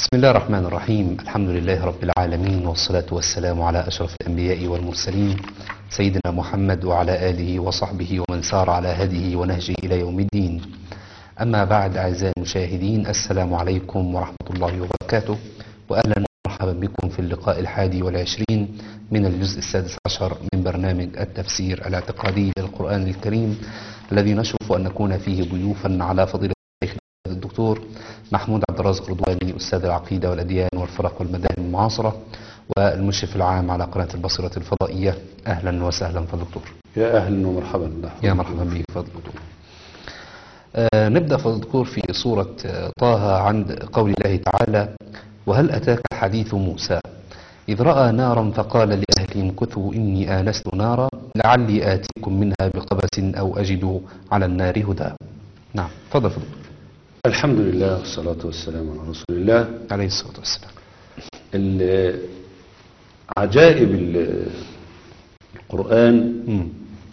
بسم الله الرحمن الرحيم الحمد لله رب العالمين والصلاة والسلام على أشرف الأنبياء والمرسلين سيدنا محمد وعلى آله وصحبه ومن سار على هديه ونهجه إلى يوم الدين أما بعد أعزائي المشاهدين السلام عليكم ورحمة الله وبركاته وأهلا ومرحبا بكم في اللقاء الحادي والعشرين من الجزء السادس عشر من برنامج التفسير الاعتقادي للقرآن الكريم الذي نشرف أن نكون فيه ضيوفا على فضيلة الشيخ الدكتور محمود عبد الرازق رضواني أستاذ العقيدة والأديان والفرق والمذاهب المعاصرة والمشرف العام على قناة البصيرة الفضائية أهلا وسهلا فضل الدكتور يا أهلا ومرحبا يا مرحبا بك فضل الدكتور آه نبدأ فضل الدكتور في سورة آه، طه عند قول الله تعالى وهل أتاك حديث موسى إذ رأى نارا فقال لأهلهم كثوا إني آنست نارا لعلي آتيكم منها بقبس أو أجد على النار هدى نعم تفضل فضل الدكتور. الحمد لله والصلاة والسلام على رسول الله عليه الصلاة والسلام ال- عجائب ال- القرآن مم.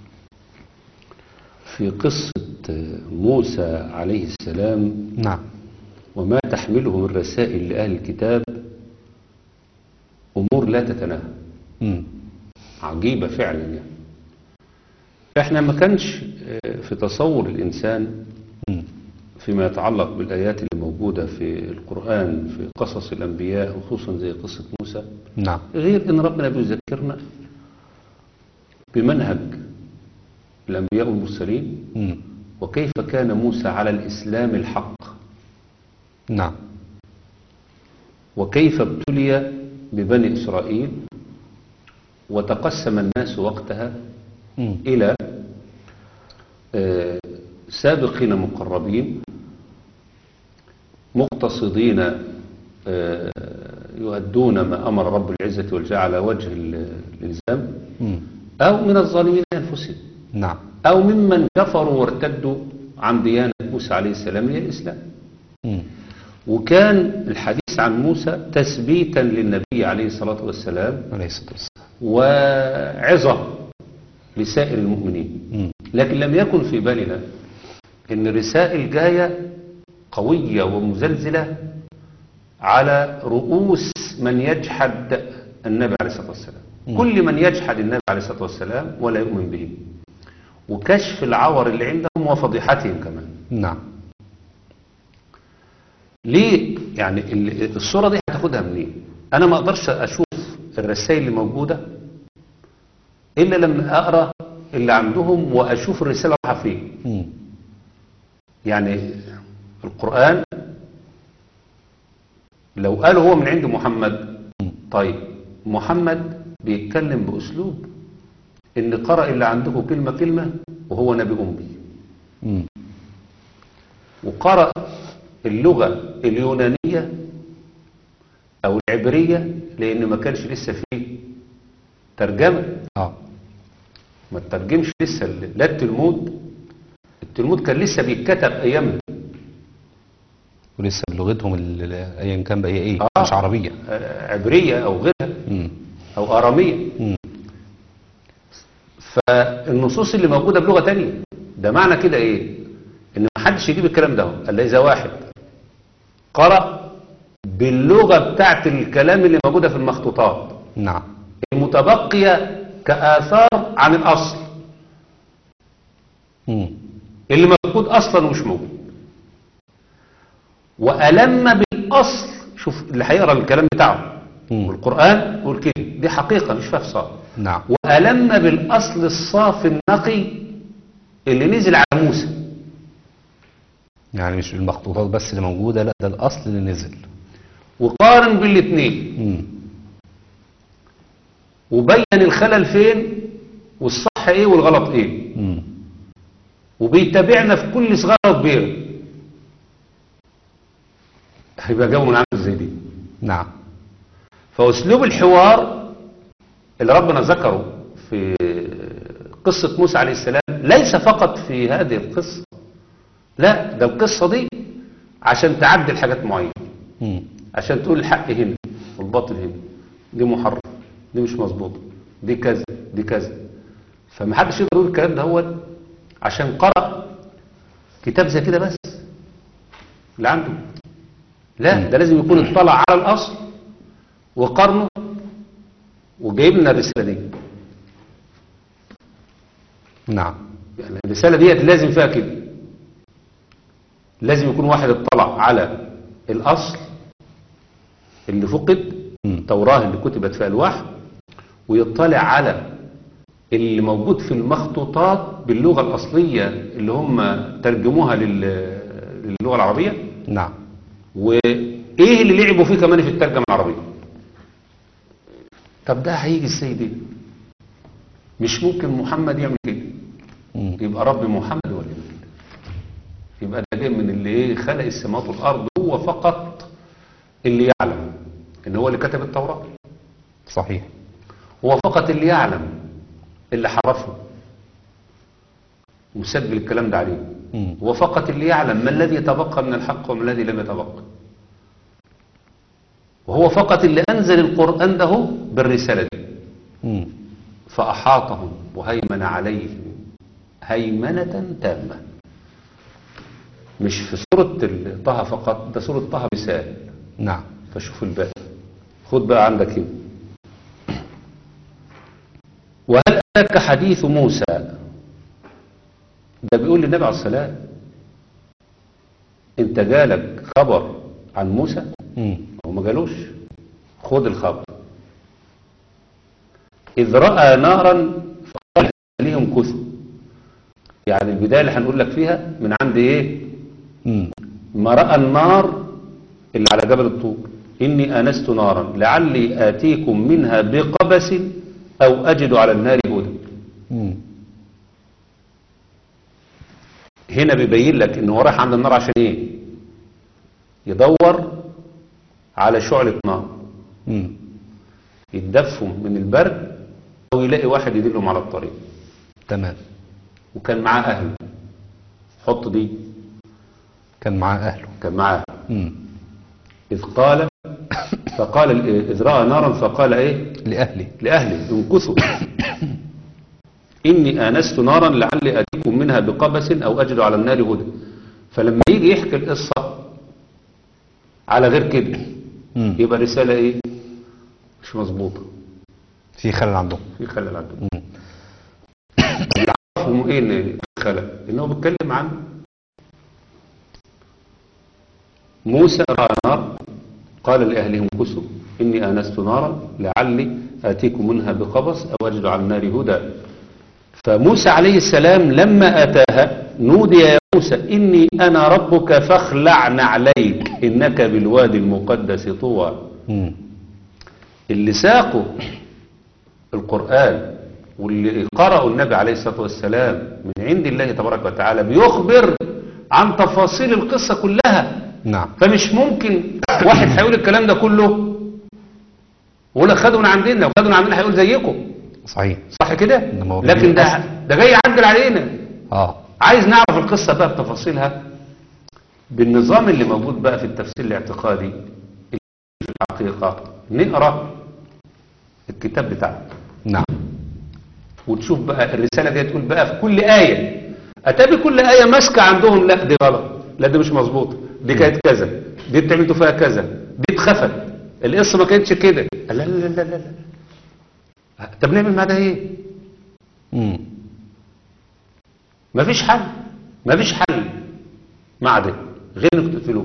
في قصة موسى عليه السلام نعم وما تحمله من رسائل لأهل الكتاب أمور لا تتناهى مم. عجيبة فعلا يعني احنا ما كانش آه، في تصور الإنسان مم. فيما يتعلق بالآيات اللي موجودة في القرآن في قصص الأنبياء وخصوصا زي قصة موسى نعم غير ان ربنا بيذكرنا بمنهج الانبياء والمرسلين مم. وكيف كان موسى على الاسلام الحق نعم وكيف ابتلي ببني اسرائيل وتقسم الناس وقتها مم. الى آه، سابقين مقربين مقتصدين آه، يؤدون ما امر رب العزه والجلال على وجه ال- الالزام مم. أو من الظالمين أنفسهم نعم أو ممن كفروا وارتدوا عن ديانة موسى عليه السلام إلى الإسلام مم. وكان الحديث عن موسى تثبيتا للنبي عليه الصلاة والسلام عليه الصلاة والسلام وعظة لسائر المؤمنين مم. لكن لم يكن في بالنا أن الرسائل جاية قوية ومزلزلة على رؤوس من يجحد النبي عليه الصلاة والسلام مم. كل من يجحد النبي عليه الصلاة والسلام ولا يؤمن به وكشف العور اللي عندهم وفضيحتهم كمان نعم ليه يعني ال- الصورة دي هتاخدها منين انا ما اقدرش اشوف الرسائل اللي موجودة الا لما اقرا اللي عندهم واشوف الرسالة رايحة فين مم. يعني القرآن لو قالوا هو من عند محمد مم. طيب محمد بيتكلم بأسلوب إن قرأ اللي عنده كلمة كلمة وهو نبي أمي مم. وقرأ اللغة اليونانية أو العبرية لأن ما كانش لسه فيه ترجمة اه ما ترجمش لسه ال- لا التلمود التلمود كان لسه بيتكتب أيامها ولسه بلغتهم ال- ال- ايا كان بقى هي ايه آه. مش عربية آه، عبرية أو غيرها مم. أو آرامية مم. فالنصوص اللي موجودة بلغة تانية ده معنى كده ايه ان ما حدش يجيب الكلام ده الا اذا واحد قرأ باللغة بتاعت الكلام اللي موجودة في المخطوطات نعم المتبقية كآثار عن الأصل مم. اللي موجود أصلا ومش موجود وألم بالأصل شوف اللي هيقرأ الكلام بتاعه مم. والقرآن يقول كده دي حقيقة مش فيها فصال نعم وألم بالأصل الصافي النقي اللي نزل على موسى يعني مش المخطوطات بس اللي موجودة لا ده الأصل اللي نزل وقارن بالاثنين مم. وبين الخلل فين والصح ايه والغلط ايه مم. وبيتابعنا في كل صغيرة وكبيرة هيبقى جو من عامل زي دي نعم فأسلوب الحوار اللي ربنا ذكره في قصة موسى عليه السلام ليس فقط في هذه القصة لا ده القصة دي عشان تعدل حاجات معينة مم. عشان تقول الحق هنا والباطل هنا دي محرم دي مش مظبوطة دي كذا دي كذا فما حدش يقدر يقول الكلام ده هو عشان قرأ كتاب زي كده بس اللي عنده لا ده لازم يكون اطلع على الأصل وقرنه وجايب لنا الرسالة دي نعم يعني الرسالة ديت لازم فيها كده لازم يكون واحد اطلع على الأصل اللي فقد مم. التوراة اللي كتبت فيها الوحي ويطلع على اللي موجود في المخطوطات باللغة الأصلية اللي هم ترجموها لل- للغة العربية نعم وإيه اللي لعبوا فيه كمان في الترجمة العربية طب ده هيجي ازاي دي مش ممكن محمد يعمل كده مم. يبقى رب محمد هو اللي يعمل كده يبقى ده جاي من اللي ايه خلق السماوات والارض هو فقط اللي يعلم ان هو اللي كتب التوراة صحيح هو فقط اللي يعلم اللي حرفه ومسجل الكلام ده عليه مم. هو فقط اللي يعلم ما الذي يتبقى من الحق وما الذي لم يتبقى وهو فقط اللي أنزل القرآن ده بالرسالة دي مم. فأحاطهم وهيمن عليهم هيمنة تامة مش في سورة طه فقط ده سورة طه مثال نعم فشوف الباقي خد بقى عندك هنا وهل أتاك حديث موسى ده بيقول للنبي عليه الصلاة انت جالك خبر عن موسى مم. هو ما جالوش خد الخبر إذ رأى نارا فقال لهم كثوا يعني البداية اللي هنقول لك فيها من عند ايه مم. ما رأى النار اللي على جبل الطور إني آنست نارا لعلي آتيكم منها بقبس أو أجد على النار هدى مم. هنا بيبين لك إن هو رايح عند النار عشان إيه يدور على شعلة نار مم. يتدفوا من البرد أو يلاقي واحد يدلهم على الطريق تمام وكان معاه أهله حط دي كان معاه أهله كان معاه مم. إذ قال فقال ال- إذ رأى نارا فقال إيه لأهله لأهله انكثوا إني آنست نارا لعلي أتيكم منها بقبس أو أجد على النار هدى فلما يجي يحكي القصة على غير كده مم. يبقى رسالة إيه مش مظبوطة في خلل عندهم في خلل عندهم مم. يعرفوا إيه إن خلل إنه بيتكلم عن موسى رأى نار قال لأهلهم كسوا إني آنست نارا لعلي آتيكم منها بقبس أو أجد على النار هدى فموسى عليه السلام لما أتاها نودي يا موسى إني أنا ربك فاخلع نعليك إنك بالوادي المقدس طوى مم. اللي ساقوا القرآن واللي قرأوا النبي عليه الصلاة والسلام من عند الله تبارك وتعالى بيخبر عن تفاصيل القصة كلها نعم فمش ممكن واحد هيقول الكلام ده كله ولا خدوا من عندنا وخدوا من عندنا هيقول زيكم صحيح صح كده إنما هو لكن ده بالأصل. ده جاي يعدل علينا اه عايز نعرف القصة بقى بتفاصيلها بالنظام اللي موجود بقى في التفسير الاعتقادي في الحقيقة نقرأ الكتاب بتاعه نعم وتشوف بقى الرسالة دي تقول بقى في كل آية أتابي كل آية ماسكة عندهم لا دي غلط لا دي مش مظبوطة دي كانت كذا دي بتعملوا فيها كذا دي اتخفت القصة ما كانتش كده لا لا لا لا لا طب نعمل مع ده ايه مم. مفيش حل مفيش حل مع ده غير انك تقتلوه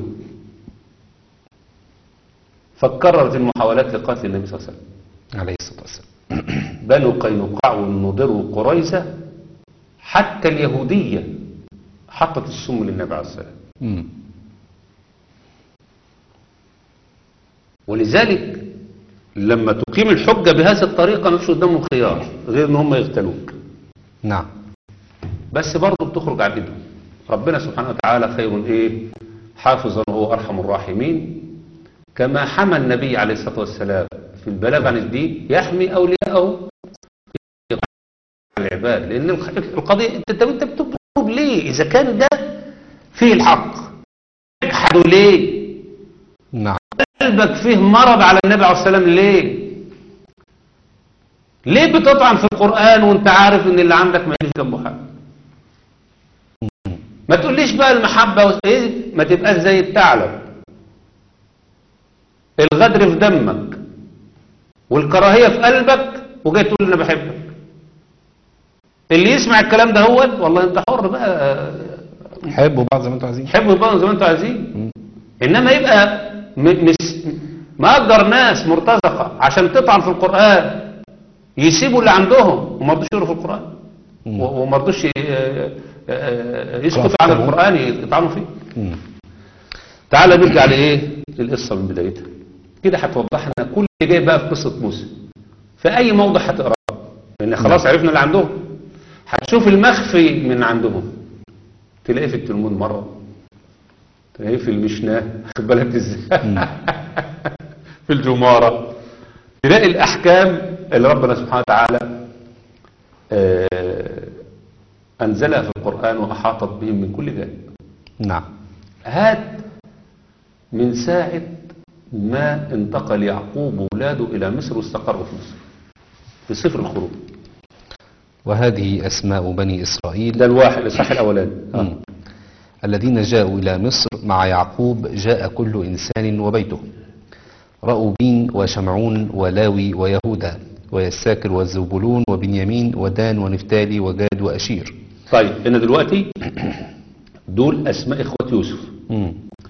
فكررت المحاولات لقتل النبي صلى الله عليه وسلم عليه الصلاة والسلام بنو قينقاع والنضر وقريظة حتى اليهودية حطت السم للنبي عليه السلام مم. ولذلك لما تقيم الحجة بهذه الطريقة مفيش قدامهم خيار غير ان هم يقتلوك نعم بس برضه بتخرج عن ايدهم ربنا سبحانه وتعالى خير ايه حافظا وهو ارحم الراحمين كما حمى النبي عليه الصلاة والسلام في البلاغ عن الدين يحمي اولياءه العباد لان الخ- القضية انت انت أنت بتطلب ليه اذا كان ده فيه الحق تجحده ليه نعم قلبك فيه مرض على النبي عليه الصلاة والسلام ليه ليه بتطعن في القرآن وانت عارف ان اللي عندك ما يجيش جنبه حاجة ما تقوليش بقى المحبة وس- ايه ما تبقاش زي الثعلب الغدر في دمك والكراهية في قلبك وجاي تقول انا بحبك اللي يسمع الكلام ده هو والله انت حر بقى حبوا بعض زي ما انتم عايزين حبوا بعض زي ما انتوا عايزين انما يبقى م- مس مأجر ناس مرتزقة عشان تطعن في القرآن يسيبوا اللي عندهم وما رضوش يقروا في القرآن مم. و- وما رضوش ي- آه، آه، يسكتوا يقرأوا عن في القرآن يطعنوا فيه مم. تعال نرجع لايه للقصه من بدايتها كده هتوضح لنا كل اللي جاي بقى في قصه موسى في اي موضع هتقراه لان خلاص عرفنا اللي عندهم هتشوف المخفي من عندهم تلاقيه في التلمود مره تلاقيه في المشناه خد بالك ازاي في الجماره تلاقي الاحكام اللي ربنا سبحانه وتعالى آه، انزلها في القران واحاطت بهم من كل جانب نعم هات من ساعة ما انتقل يعقوب وولاده إلى مصر واستقروا في مصر في سفر الخروج وهذه أسماء بني إسرائيل ده الواحد الإصحاح الأولاني مم. الذين جاءوا إلى مصر مع يعقوب جاء كل إنسان وبيته رأوبين وشمعون ولاوي ويهوذا ويساكر وزبولون وبنيامين ودان ونفتالي وجاد وأشير طيب هنا دلوقتي دول أسماء إخوة يوسف مم.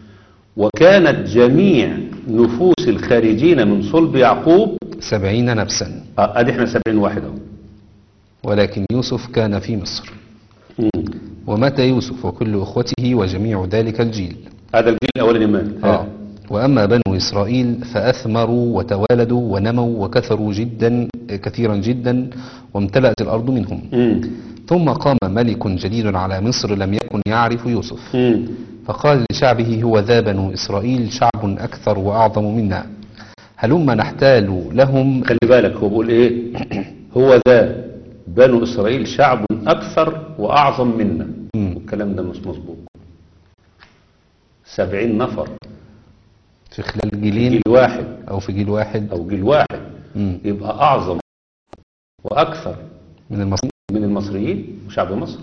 وكانت جميع نفوس الخارجين من صلب يعقوب سبعين نفسا آه، ادي احنا سبعين واحد اهو ولكن يوسف كان في مصر مم. ومات يوسف وكل أخوته وجميع ذلك الجيل هذا الجيل الأولاني مات آه. وأما بنو إسرائيل فأثمروا وتوالدوا ونموا وكثروا جدا كثيرا جدا وامتلأت الأرض منهم مم. ثم قام ملك جديد على مصر لم يكن يعرف يوسف مم. فقال لشعبه هو ذا بنو إسرائيل شعب أكثر وأعظم منا هلم نحتال لهم خلي بالك هو بيقول ايه هو ذا بنو اسرائيل شعب اكثر واعظم منا مم. الكلام ده مش مظبوط سبعين نفر في خلال جيلين جيل واحد أو في جيل واحد او جيل واحد مم. يبقى اعظم واكثر من المصريين من المصريين وشعب مصر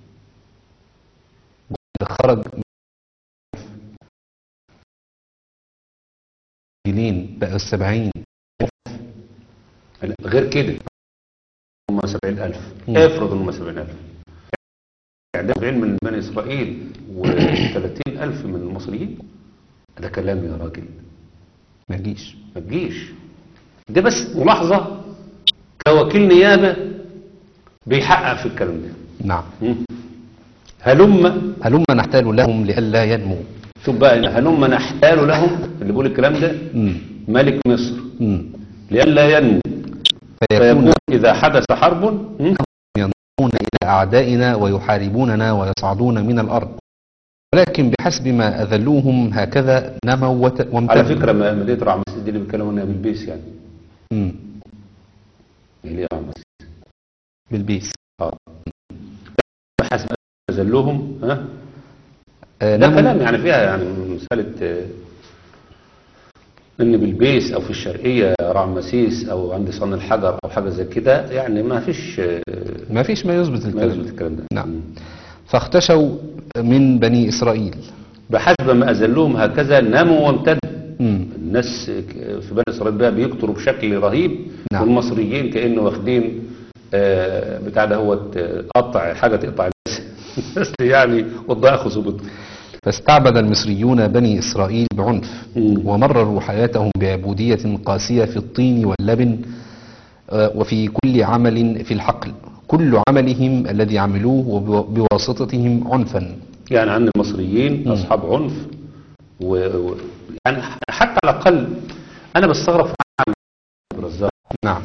اللي خرج من جيلين بقى السبعين لا، غير كده هم سبعين ألف مم. افرض ان هم سبعين ألف يعني ده سبعين من بني إسرائيل وثلاثين ألف من المصريين ده كلام يا راجل ما يجيش ما تجيش ده بس ملاحظة كوكيل نيابة بيحقق في الكلام ده نعم مم. هلم هلم نحتال لهم لئلا ينمو شوف بقى هنا هلم نحتال لهم اللي بيقول الكلام ده مم. ملك مصر مم. لئلا ينمو فيكون فيكون إذا حدث حرب مم. ينظرون إلى أعدائنا ويحاربوننا ويصعدون من الأرض ولكن بحسب ما أذلوهم هكذا نموا وت- على وامتدوا فكرة ما مدينة رعمسيس دي اللي بيتكلموا عنها بالبيس يعني مم. هي ليه رعمسيس بالبيس بحسب أذلهم ها آه، ده نموا كلام يعني فيها يعني مسألة آه، ان بالبيس او في الشرقية رعمسيس او عند صن الحجر او حاجة زي كده يعني ما فيش آه، ما فيش ما يثبت ما الكلام يثبت الكلام ده نعم فاختشوا من بني إسرائيل بحسب ما أذلهم هكذا ناموا وامتدوا مم. الناس في بني إسرائيل بقى بيكتروا بشكل رهيب نعم. والمصريين كأنه واخدين آه، بتاع ده هو قطع حاجة تقطع الناس يعني وضع خصوبته فاستعبد المصريون بني إسرائيل بعنف مم. ومرروا حياتهم بعبودية قاسية في الطين واللبن آه، وفي كل عمل في الحقل كل عملهم الذي عملوه وبواسطتهم عنفا يعني عند المصريين مم. أصحاب عنف و... و... يعني حتى على الأقل أنا بستغرب في عم عبد الرزاق نعم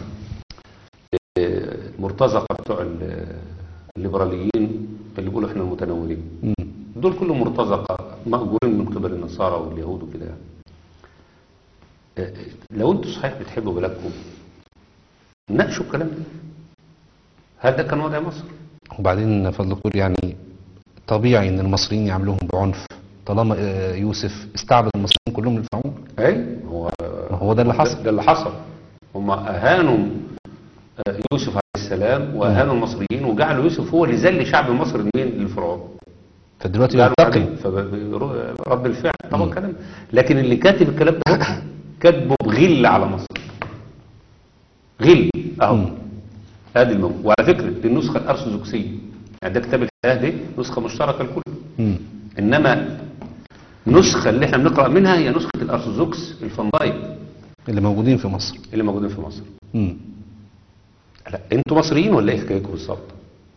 المرتزقة بتوع ال- الليبراليين اللي بيقولوا احنا المتنورين مم. دول كلهم مرتزقة مأجورين من قبل النصارى واليهود وكده يعني. آه، لو انتوا صحيح بتحبوا بلادكم ناقشوا الكلام ده هل ده كان وضع مصر؟ وبعدين فضلكم يعني طبيعي ان المصريين يعملوهم بعنف طالما آه، يوسف استعبد المصريين كلهم للفرعون اي هو هو ده اللي حصل ده اللي حصل هم اهانوا آه، يوسف عليه السلام واهانوا المصريين وجعلوا يوسف هو اللي ذل شعب مصر مين للفرعون فدلوقتي جعلوا ينتقم عليه فب- رد الفعل طبعا كلام لكن اللي كاتب الكلام ده كاتبه بغل على مصر غل اهو مم. ادي الموضوع وعلى فكره دي النسخه الارثوذكسيه يعني ده كتاب الحياه دي نسخه مشتركه للكل مم. انما النسخه اللي احنا بنقرا منها هي نسخه الارثوذكس الفندايك اللي موجودين في مصر اللي موجودين في مصر مم. لا انتوا مصريين ولا ايه حكايتكم بالظبط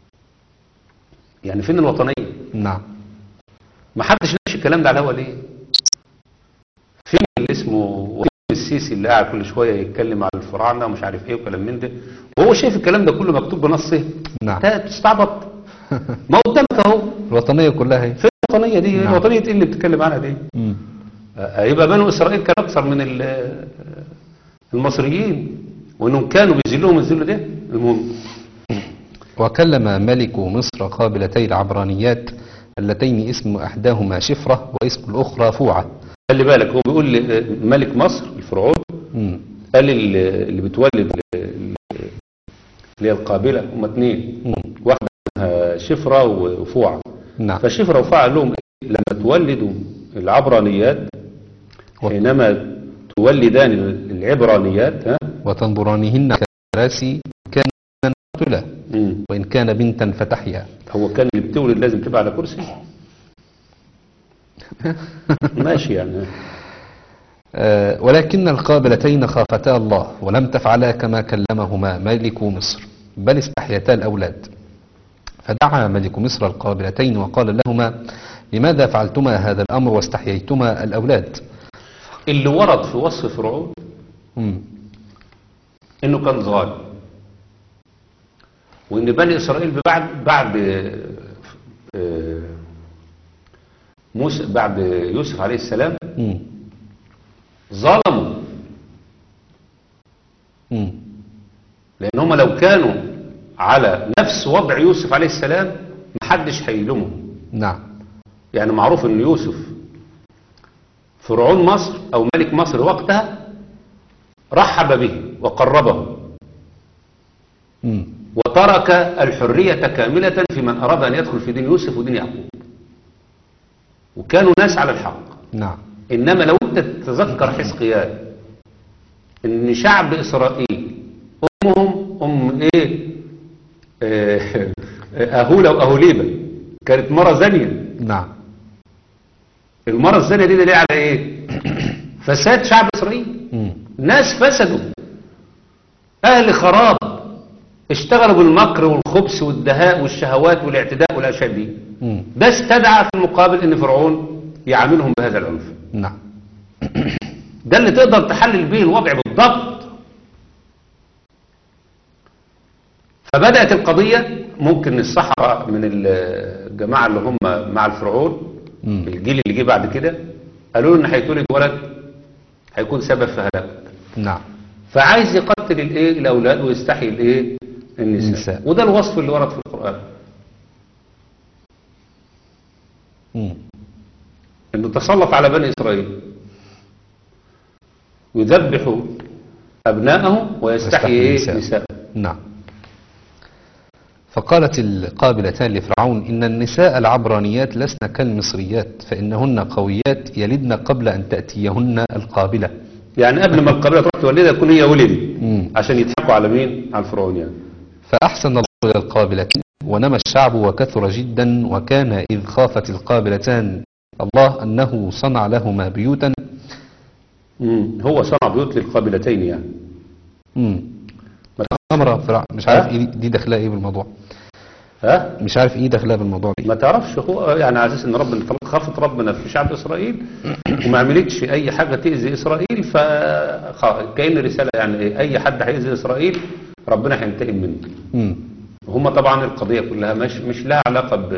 يعني فين الوطنيه نعم ما حدش ناقش الكلام ده على الهوا ليه فين اللي اسمه وفين السيسي اللي قاعد كل شويه يتكلم على الفراعنه ومش عارف ايه وكلام من ده وهو شايف الكلام ده كله مكتوب بنصه نعم. ده تستعبط ما قدامك اهو الوطنية كلها هي فين الوطنيه دي نعم. الوطنيه ايه اللي بتتكلم عنها دي مم. آه، يبقى بنو اسرائيل كان اكثر من ال- المصريين وانهم كانوا بيذلوهم الذل ده المهم وكلم ملك مصر قابلتي العبرانيات اللتين اسم إحداهما شفرة واسم الأخرى فوعة خلي بالك هو بيقول لي- ملك مصر الفرعون مم. قال ال- اللي بتولد ال- ال- اللي هي القابلة هم اتنين مم. واحدة اسمها شفرة وفوعة نعم فشفرة وفوعة قال لهم إيه؟ لما تولدوا العبرانيات و- حينما تولدان العبرانيات ها وتنظرانهن كراسي كان قتلا مم. وإن كان بنتا فتحيا هو كان اللي بتولد لازم تبقى على كرسي ماشي يعني آه، ولكن القابلتين خافتا الله ولم تفعلا كما كلمهما ملك مصر بل استحيتا الأولاد فدعا ملك مصر القابلتين وقال لهما لماذا فعلتما هذا الأمر واستحييتما الأولاد اللي ورد في وصف فرعون مم. انه كان ظالم وان بني اسرائيل بعد بعد آه، موسى بعد يوسف عليه السلام مم. ظلموا مم. لان هم لو كانوا على نفس وضع يوسف عليه السلام محدش هيلومهم نعم يعني معروف ان يوسف فرعون مصر او ملك مصر وقتها رحب به وقربه مم. وترك الحرية كاملة في من أراد أن يدخل في دين يوسف ودين يعقوب وكانوا ناس على الحق نعم إنما لو أنت تتذكر حزقيال إن شعب إسرائيل أمهم أم إيه آه، أهولة وأهوليبة كانت مرة زانية نعم المرة الزانية دي دليل على إيه فساد شعب إسرائيل مم. ناس فسدوا أهل خراب اشتغلوا بالمكر والخبث والدهاء والشهوات والاعتداء والأشياء دي مم. ده استدعى في المقابل ان فرعون يعاملهم بهذا العنف نعم ده اللي تقدر تحلل به الوضع بالضبط فبدأت القضية ممكن السحرة من الجماعة اللي هم مع الفرعون مم. الجيل اللي جه بعد كده قالوا له ان هيتولد ولد هيكون سبب في هلاك نعم فعايز يقتل الايه الاولاد ويستحيي الايه النساء. النساء. وده الوصف اللي ورد في القرآن مم. انه تسلط على بني اسرائيل يذبح ابنائهم ويستحيي ويستحيي ايه نساءهم. نساءهم نعم فقالت القابلتان لفرعون إن النساء العبرانيات لسن كالمصريات فإنهن قويات يلدن قبل أن تأتيهن القابلة يعني قبل ما القبيله تروح تولدها تكون هي ولدت مم. عشان يضحكوا على مين على الفرعون يعني فأحسن الله إلى القابلتين ونمى الشعب وكثر جدا وكان إذ خافت القابلتان الله أنه صنع لهما بيوتا مم. هو صنع بيوت للقابلتين يعني مم. أمر فرع مش عارف ها؟ إيه دي داخلها إيه بالموضوع ها مش عارف إيه داخلها بالموضوع دي ما تعرفش هو يعني على اساس ان ربنا طلق خافت ربنا في شعب اسرائيل وما عملتش اي حاجه تاذي اسرائيل ف خ- كأن رساله يعني إيه؟ اي حد هيأذي اسرائيل ربنا هينتقم منه مم. هم طبعا القضية كلها مش مش لها علاقة ب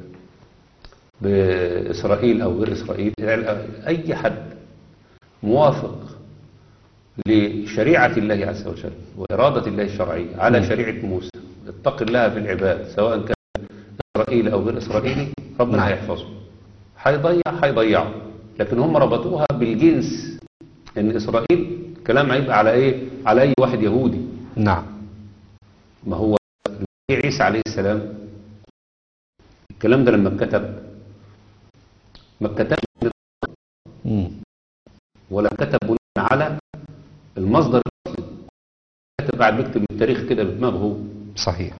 بإسرائيل أو غير إسرائيل أي حد موافق لشريعة الله عز وجل وإرادة الله الشرعية على شريعة موسى اتق الله في العباد سواء كان إسرائيل أو غير إسرائيلي ربنا نعم. هيحفظه هيضيع هيضيعه لكن هم ربطوها بالجنس إن إسرائيل كلام هيبقى على إيه على أي واحد يهودي نعم ما هو عيسى عليه السلام الكلام ده لما اتكتب ما اتكتبش مم. ولا كتب بناء على المصدر الأصلي كاتب قاعد بيكتب التاريخ كده بدماغه هو صحيح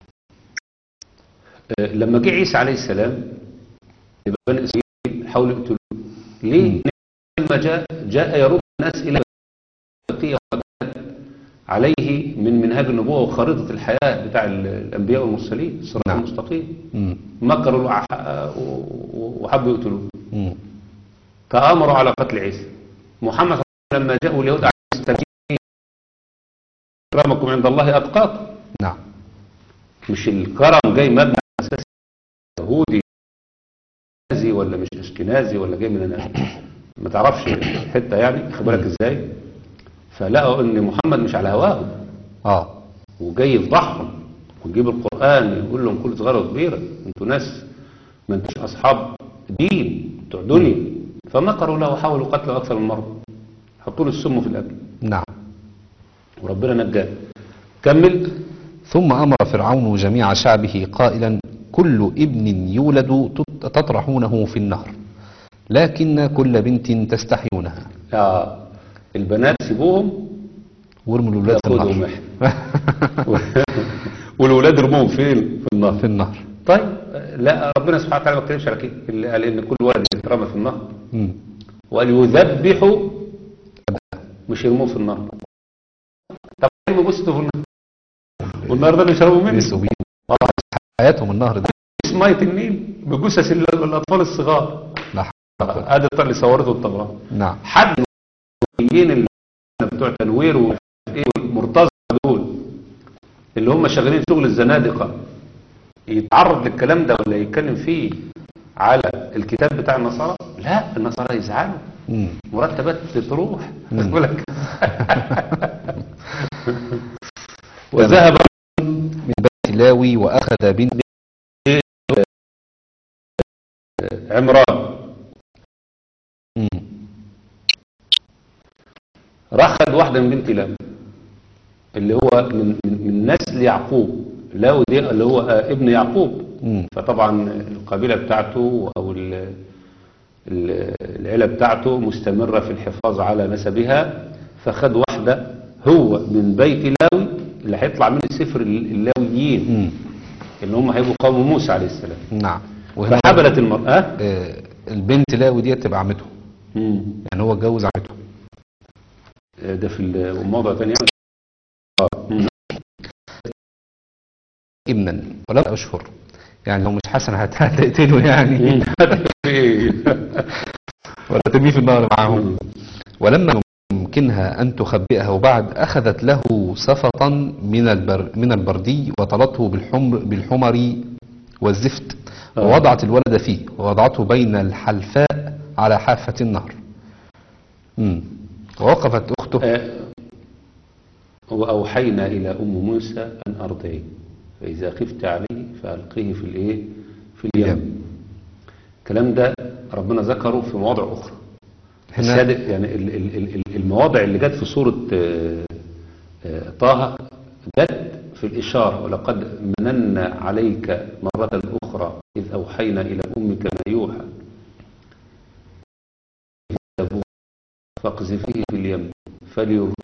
آه، لما جه عيسى عليه السلام لبني اسرائيل حاولوا يقتلوه ليه؟ لما جاء جاء يرد الناس الى بقية وكانت عليه من منهاج النبوه وخريطه الحياه بتاع ال- الانبياء والمرسلين الصراط نعم. المستقيم مم. مكروا وح- و- وحبوا يقتلوه مم. تآمروا على قتل عيسى محمد صلى الله عليه وسلم لما جاءوا اليهود على التنكيل اكرمكم عند الله اتقاكم نعم مش الكرم جاي مبني على اساس يهودي اشكنازي ولا مش اشكنازي ولا جاي من أنا ما تعرفش حته يعني خد بالك ازاي فلقوا ان محمد مش على هواهم اه وجاي يفضحهم ويجيب القران يقول لهم كل صغيره وكبيره انتوا ناس ما انتوش اصحاب دين بتوع دنيا فمكروا له وحاولوا قتله اكثر من مره حطوا له السم في الاكل نعم وربنا نجاه كمل ثم أمر فرعون جميع شعبه قائلا كل ابن يولد تط- تطرحونه في النهر لكن كل بنت تستحيونها آه البنات سيبوهم وارموا الولاد في ياخدهم النهر احنا والولاد رموهم فين في النهر في النهر طيب لا ربنا سبحانه وتعالى ما اتكلمش على كده اللي قال ان كل ولد يترمى في النهر مم. وقال يذبحوا مش يرموه في النهر طب يرموا جثته في النهر والنهر ده اللي يشربوا منه يسوا بيه حياتهم النهر ده اسم ميه النيل بجثث ال- الاطفال الصغار لا حول ادي الطريقه اللي صورته الطبراني نعم حد المسؤولين اللي بتوع تنوير ومش عارف ايه والمرتزقه دول اللي هم شغالين شغل الزنادقه يتعرض للكلام ده ولا يتكلم فيه على الكتاب بتاع النصارى لا النصارى يزعلوا مم. مرتبات تروح مم. خد بالك وذهب من بيت لاوي وأخذ بنت عمران مم. راح خد واحده من بنت لاوي اللي هو من من, من نسل يعقوب لاوي دي اللي هو آه، ابن يعقوب مم. فطبعا القبيله بتاعته او ال- ال- العيله بتاعته مستمره في الحفاظ على نسبها فخد واحده هو من بيت لاوي اللي هيطلع من سفر اللاويين مم. اللي هم هيبقوا قوم موسى عليه السلام نعم وهنا فحبلت المراه آه، البنت لاوي دي تبقى عمته مم. يعني هو اتجوز عمته ده في الموضع تاني يعني آه. مم. ابنا ولا أشهر يعني لو مش حسن هت- هتقتله يعني ولا ترميه في النار معاهم ولما يمكنها أن تخبئه بعد أخذت له صفطا من البر من البردي وطلته بالحمر بالحمر والزفت آه. ووضعت الولد فيه ووضعته بين الحلفاء على حافة النهر مم. ووقفت أخته آه، وأوحينا إلى أم موسى أن أرضعيه فإذا خفت عليه فألقيه في الإيه في اليم الكلام ده ربنا ذكره في مواضع أخرى هنا- السادق يعني ال- ال- ال- ال- المواضع اللي جت في سورة آه، آه، طه جت في الإشارة ولقد مننا عليك مرة أخرى إذ أوحينا إلى أمك ما يوحى فاقذفيه في اليم فليركم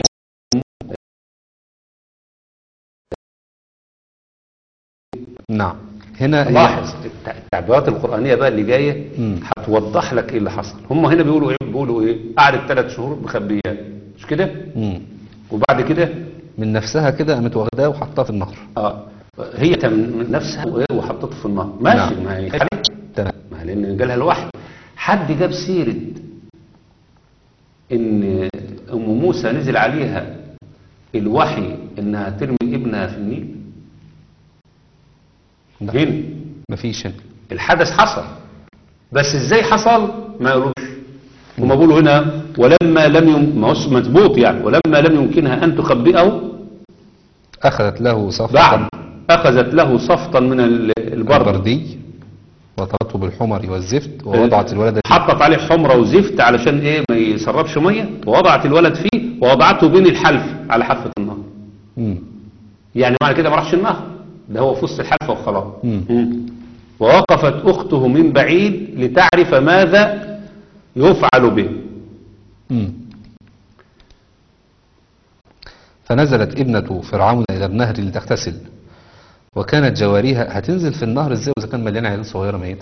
نعم هنا هي- لاحظ التع- التعبيرات القرآنية بقى اللي جاية مم. هتوضح لك ايه اللي حصل هم هنا بيقولوا ايه بيقولوا ايه قعدت ثلاث شهور مخبيات مش كده مم. وبعد كده من نفسها كده قامت واخداه وحطاه في النهر اه هي تم نفسها وايه وحطته في النار ماشي نعم. ما هي خليك تمام ما لان جالها الوحي حد جاب سيرة ان ام موسى نزل عليها الوحي انها ترمي ابنها في النيل لا. هنا مفيش هنا الحدث حصل بس ازاي حصل ما يقولوش هما بيقولوا هنا ولما لم يم... ما هوش مظبوط يعني ولما لم يمكنها ان تخبئه أخذت له صفطا بعد اخذت له صفطا من ال- البرد البردي وطلته بالحمر والزفت ووضعت الولد حطت عليه حمرة وزفت علشان ايه ما يسربش ميه ووضعت الولد فيه ووضعته بين الحلف على حافة النهر مم. يعني معنى كده ما راحش النهر ده هو في وسط الحلفة وخلاص مم. مم. ووقفت اخته من بعيد لتعرف ماذا يفعل به مم. فنزلت ابنة فرعون إلى النهر لتغتسل وكانت جواريها هتنزل في النهر ازاي وإذا كان مليان عيال صغيرة ميتة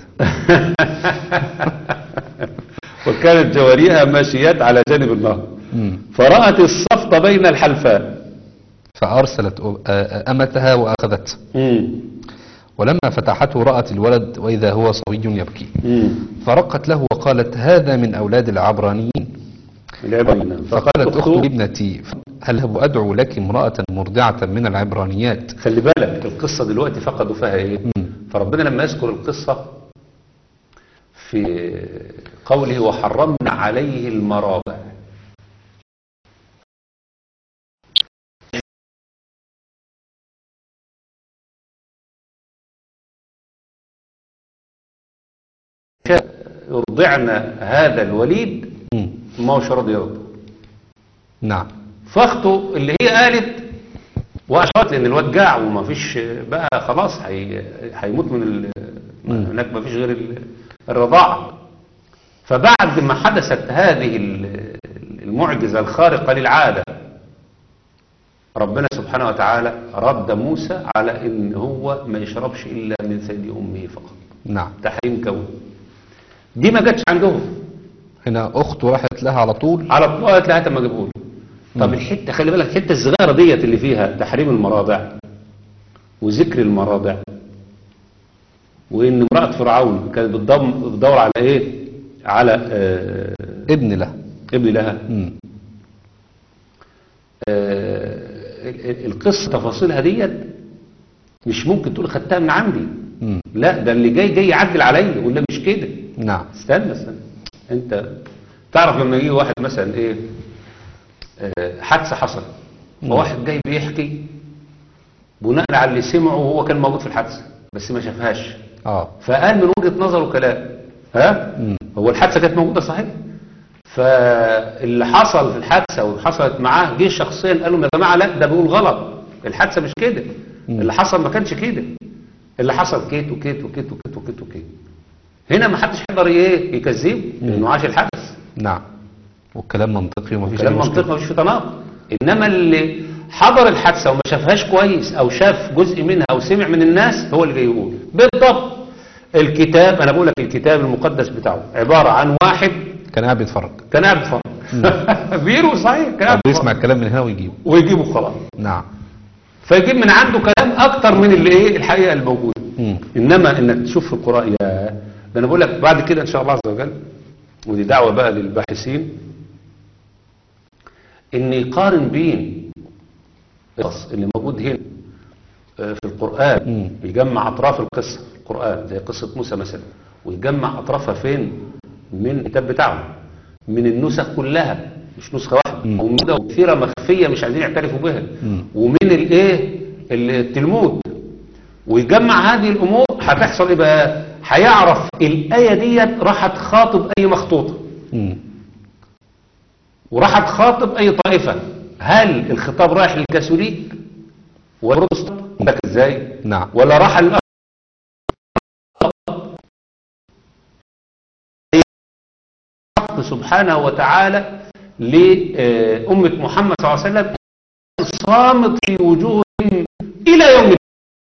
وكانت جواريها ماشيات على جانب النهر مم. فرأت الصفط بين الحلفاء فأرسلت أ- أ- أمتها وأخذته مم. ولما فتحته رأت الولد وإذا هو صبي يبكي مم. فرقت له وقالت هذا من أولاد العبرانيين العبرانيين فقالت أخت أخته ابنتي هل هب أدعو لك امرأة مرضعة من العبرانيات خلي بالك القصة دلوقتي فقدوا فيها ايه مم. فربنا لما يذكر القصة في قوله وحرمنا عليه المراضع يرضعن هذا الوليد مم. ما هوش راضي يرضى نعم فاخته اللي هي قالت واشرت لان الواد جاع وما فيش بقى خلاص هي هيموت من ال... هناك ما فيش غير ال- الرضاعه فبعد ما حدثت هذه ال- المعجزه الخارقه للعاده ربنا سبحانه وتعالى رد موسى على ان هو ما يشربش الا من ثدي امه فقط نعم تحريم كون دي ما جاتش عندهم هنا أخته راحت لها على طول على طول قالت لها هات ما اجيبهولي طب الحته خلي بالك الحته الصغيره ديت اللي فيها تحريم المراضع وذكر المراضع وان امراه فرعون كانت بتضم- بتدور على ايه على آه ابن له ابن لها مم. آه ال- ال- القصه تفاصيلها ديت مش ممكن تقول خدتها من عندي مم. لا ده اللي جاي جاي يعدل عليا ولا مش كده نعم استنى استنى انت تعرف لما يجي واحد مثلا ايه آه، حادثه حصلت وواحد جاي بيحكي بناء على اللي سمعه وهو كان موجود في الحادثه بس ما شافهاش اه فقال من وجهه نظره كلام ها مم. هو الحادثه كانت موجوده صحيح فاللي حصل في الحادثه وحصلت معاه جه شخصيا قال لهم يا جماعه لا ده بيقول غلط الحادثه مش كده اللي حصل ما كانش كده اللي حصل كيت وكيت وكيت وكيت وكيت وكيت هنا ما حدش يقدر ايه يكذبه لانه عاش الحدث نعم والكلام منطقي ومفيش كلام أي مشكلة. منطقي مفيش في تناقض انما اللي حضر الحادثه وما شافهاش كويس او شاف جزء منها او سمع من الناس هو اللي جاي يقول بالضبط الكتاب انا بقول لك الكتاب المقدس بتاعه عباره عن واحد كان قاعد بيتفرج كان قاعد بيتفرج بيروي صحيح كان قاعد بيسمع بيتفرج الكلام من هنا ويجيبه ويجيبه خلاص نعم فيجيب من عنده كلام اكتر من اللي ايه الحقيقه الموجوده مم. انما انك تشوف في القران يا ده انا بقول لك بعد كده ان شاء الله عز وجل ودي دعوه بقى للباحثين ان يقارن بين القصص اللي موجود هنا آه، في القران مم. يجمع اطراف القصه في القران زي قصه موسى مثلا ويجمع اطرافها فين من الكتاب بتاعهم من النسخ كلها مش نسخه واحده مم. وموجوده وكثيره مخفيه مش عايزين يعترفوا بها مم. ومن الايه التلمود ويجمع هذه الامور هتحصل ايه بقى هيعرف الايه ديت راح تخاطب اي مخطوطه مم. وراح تخاطب اي طائفه هل الخطاب رايح للكاثوليك والبروتستانت لك ازاي نعم ولا راح للأ- الحق سبحانه وتعالى لأمة محمد صلى الله عليه وسلم صامت في وجوههم إلى يوم الدين.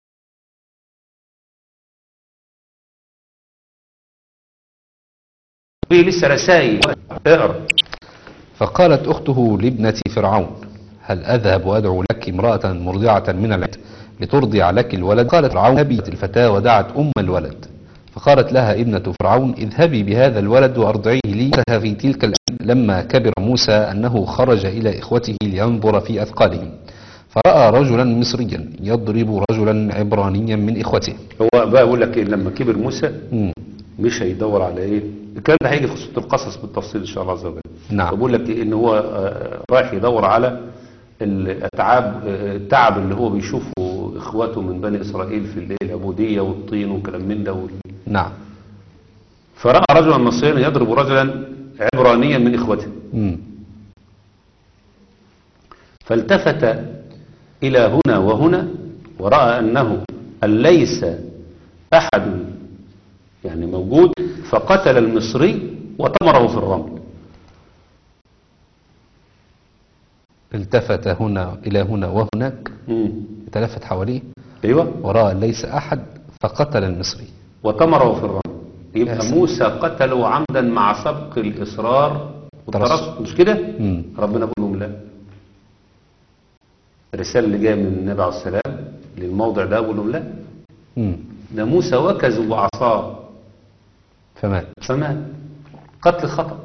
في لسه رسائل اقرا فقالت أخته لابنة فرعون هل أذهب وأدعو لك امرأة مرضعة من العد لترضع لك الولد قالت فرعون أبيت الفتاة ودعت أم الولد فقالت لها ابنة فرعون اذهبي بهذا الولد وأرضعيه لي لها في تلك الأيام لما كبر موسى أنه خرج إلى إخوته لينظر في أثقالهم فرأى رجلا مصريا يضرب رجلا عبرانيا من إخوته هو بقى يقول لك إيه لما كبر موسى مم. مش هيدور على ايه الكلام ده هيجي في سوره القصص بالتفصيل ان شاء الله عز وجل نعم. بقول لك إيه؟ ان هو آه، رايح يدور على الاتعاب آه، التعب اللي هو بيشوفه اخواته من بني اسرائيل في الليل العبوديه والطين وكلام من ده وال- نعم فراى رجلا مصريا يضرب رجلا عبرانيا من اخوته مم. فالتفت الى هنا وهنا وراى انه ان ليس احد يعني موجود فقتل المصري وطمره في الرمل التفت هنا إلى هنا وهناك مم. تلفت حواليه ايوه ورأى ليس أحد فقتل المصري وتمره في الرمل يبقى يا سلام. موسى قتله عمدا مع سبق الاصرار والترصد مش كده مم. ربنا بيقول لهم لا الرساله اللي جايه من النبي عليه السلام للموضع ده بيقول لهم لا مم. ده موسى وكز بعصاه فمات فمات قتل خطأ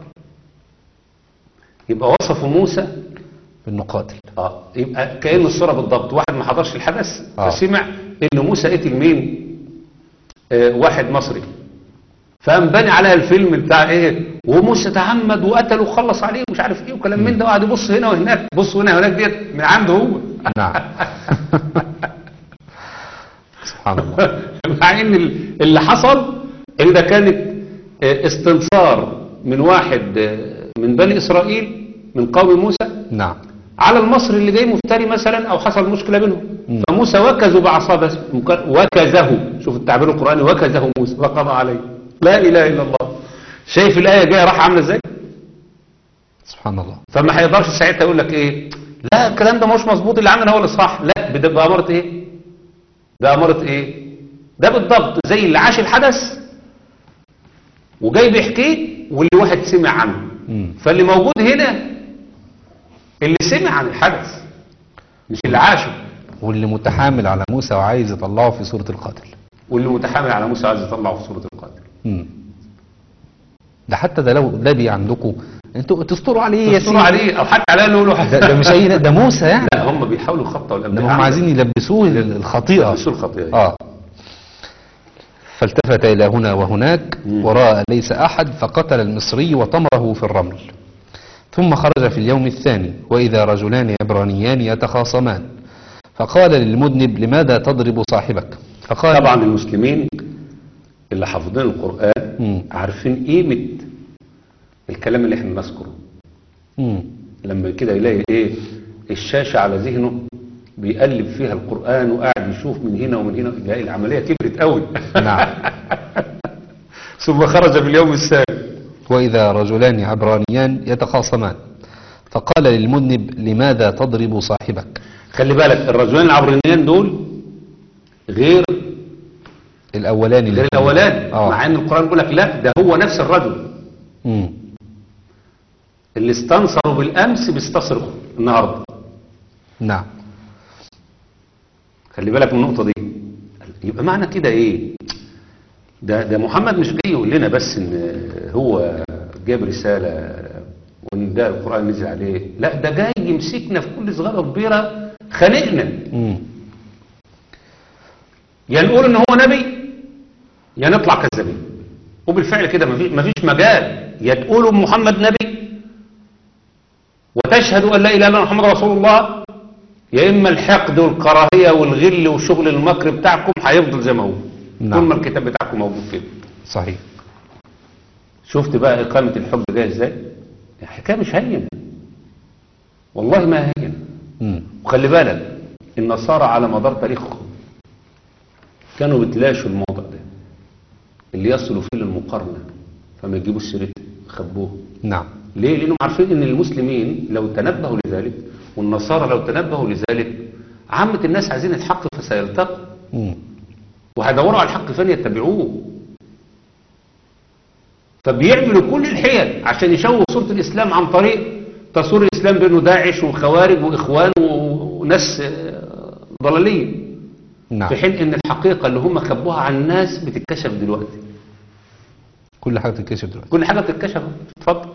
يبقى وصفوا موسى إنه قاتل اه يبقى كأن الصورة بالضبط واحد ما حضرش الحدث آه. فسمع ان موسى قتل مين آه واحد مصري فقام بني عليها الفيلم بتاع ايه وموسى تعمد وقتل وخلص عليه ومش عارف ايه وكلام من ده وقعد يبص هنا وهناك بص هنا وهناك ديت من عنده هو نعم سبحان الله مع ان ال- اللي حصل ان ده كانت آه، استنصار من واحد آه، من بني اسرائيل من قوم موسى نعم على المصري اللي جاي مفتري مثلا او حصل مشكله بينهم مم. فموسى وكزوا بعصاه بس مك- وكزه شوف التعبير القراني وكزه موسى وقضى عليه لا اله الا الله شايف الايه جايه راح عامله ازاي سبحان الله فما هيقدرش ساعتها يقول لك ايه لا الكلام ده مش مظبوط اللي عندنا هو اللي صح لا ده بأمارة ايه بأمارة ايه ده بالضبط زي اللي عاش الحدث وجاي بيحكيه واللي واحد سمع عنه مم. فاللي موجود هنا اللي سمع عن الحدث مش اللي عاشه واللي متحامل على موسى وعايز يطلعه في صورة القاتل واللي متحامل على موسى عايز يطلعه في صورة القاتل مم. ده حتى ده لو ده بي عندكم انتوا تستروا عليه يا يسيروا سيدي عليه او حتى عليه نقولوا ده, ده مش اي ده موسى يعني لا هم بيحاولوا يخطئوا ده الانبياء هم عايزين يلبسوه الخطيئة يلبسوه الخطيئة. اه فالتفت إلى هنا وهناك مم. ورأى ليس أحد فقتل المصري وطمره في الرمل ثم خرج في اليوم الثاني وإذا رجلان عبرانيان يتخاصمان فقال للمذنب لماذا تضرب صاحبك فقال طبعا المسلمين اللي حافظين القرآن مم. عارفين قيمة الكلام اللي احنا بنذكره مم. لما كده يلاقي ايه الشاشة على ذهنه بيقلب فيها القرآن وقاعد يشوف من هنا ومن هنا يلاقي العملية كبرت قوي نعم ثم خرج في اليوم الثاني وإذا رجلان عبرانيان يتخاصمان فقال للمذنب لماذا تضرب صاحبك خلي بالك الرجلين العبرانيين دول غير الأولاني غير اللي- الاولاني آه. مع ان القرآن بيقول لك لا ده هو نفس الرجل مم. اللي استنصروا بالامس بيستصرخوا النهارده نعم خلي بالك من النقطة دي يبقى معنى كده ايه ده, ده محمد مش جاي يقول لنا بس ان هو جاب رسالة وان ده القرآن نزل عليه لا ده جاي يمسكنا في كل صغيرة وكبيرة خانقنا مم. يا نقول ان هو نبي يا نطلع كذابين وبالفعل كده مفيش مفيش مجال يا تقولوا محمد نبي وتشهدوا ان لا اله الا الله محمد رسول الله يا اما الحقد والكراهيه والغل وشغل المكر بتاعكم هيفضل زي ما هو نعم. طول ما الكتاب بتاعكم موجود كده صحيح شفت بقى اقامه الحب جايه ازاي الحكايه مش هينه والله ما هينه مم. وخلي بالك النصارى على مدار تاريخهم كانوا بتلاشوا الموضع ده اللي يصلوا فيه للمقارنة فما يجيبوش سيرته يخبوه نعم ليه؟ لأنهم عارفين أن المسلمين لو تنبهوا لذلك والنصارى لو تنبهوا لذلك عامة الناس عايزين الحق فسيلتقوا مم. وهيدوروا على الحق فين يتبعوه فبيعملوا كل الحيل عشان يشوهوا صورة الإسلام عن طريق تصوير الإسلام بأنه داعش وخوارج وإخوان وناس آه، ضلالية نعم في حين ان الحقيقة اللي هم خبوها عن الناس بتتكشف دلوقتي كل حاجة تتكشف دلوقتي كل حاجة بتتكشف اتفضل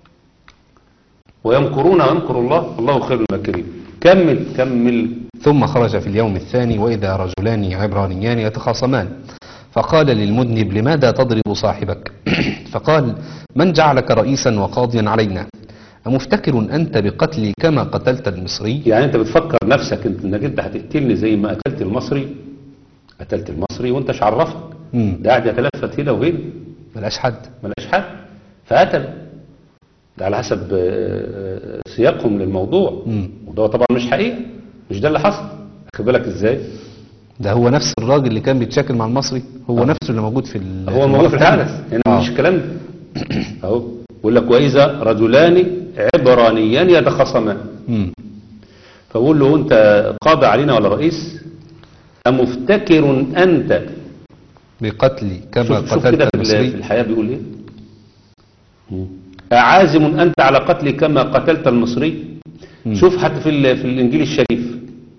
ويمكرون ويمكر الله الله خير الماكرين كمل كمل ثم خرج في اليوم الثاني وإذا رجلان عبرانيان يتخاصمان فقال للمذنب لماذا تضرب صاحبك فقال من جعلك رئيسا وقاضيا علينا أمفتكر أنت بقتلي كما قتلت المصري يعني انت بتفكر نفسك انت انك انت هتقتلني زي ما قتلت المصري قتلت المصري وانت مش عرفك مم. ده قاعد يتلفت هنا وهنا ملاش حد ملاش حد فقتل ده على حسب آه، سياقهم للموضوع مم. وده طبعا مش حقيقة مش ده اللي حصل خد بالك ازاي ده هو نفس الراجل اللي كان بيتشاكل مع المصري هو نفسه اللي موجود في ال- هو موجود في الثاني. الحدث هنا آه. مش الكلام ده اهو بيقول لك واذا رجلان عبرانيان يتخاصمان مم. فبقول له انت قاضي علينا ولا رئيس أمفتكر أنت بقتلي كما شوف, شوف كده قتلت في ال- في المصري الحياة بيقول ايه أعازم أنت على قتلي كما قتلت المصري مم. شوف حتى في, ال- في الإنجيل الشريف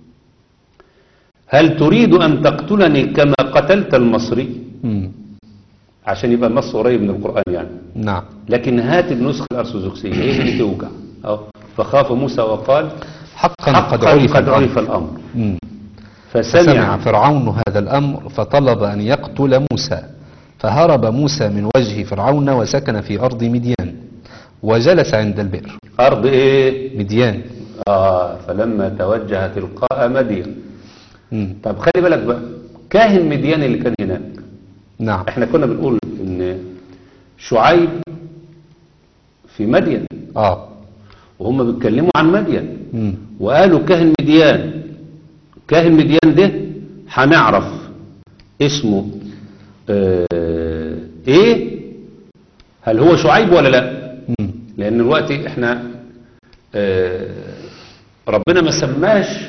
هل تريد أن تقتلني كما قتلت المصري مم. عشان يبقى النص قريب من القرآن يعني نعم لكن هات النسخة الأرثوذكسية هي اللي توجع أهو. فخاف موسى وقال حقا, حقا قد عرف قد عرف الأمر الأمر مم. فسمع فسمع فرعون هذا الأمر فطلب أن يقتل موسى فهرب موسى من وجه فرعون وسكن في أرض مديان وجلس عند البئر أرض إيه مديان آه فلما توجه تلقاء مدين مم. طب خلي بالك بقى كاهن مديان اللي كان هناك نعم احنا كنا بنقول ان شعيب في مدين آه وهم بيتكلموا عن مدين مم. وقالوا كاهن مديان كاهن مديان ده هنعرف اسمه اه ايه هل هو شعيب ولا لا مم. لان دلوقتي احنا اه ربنا ما سماش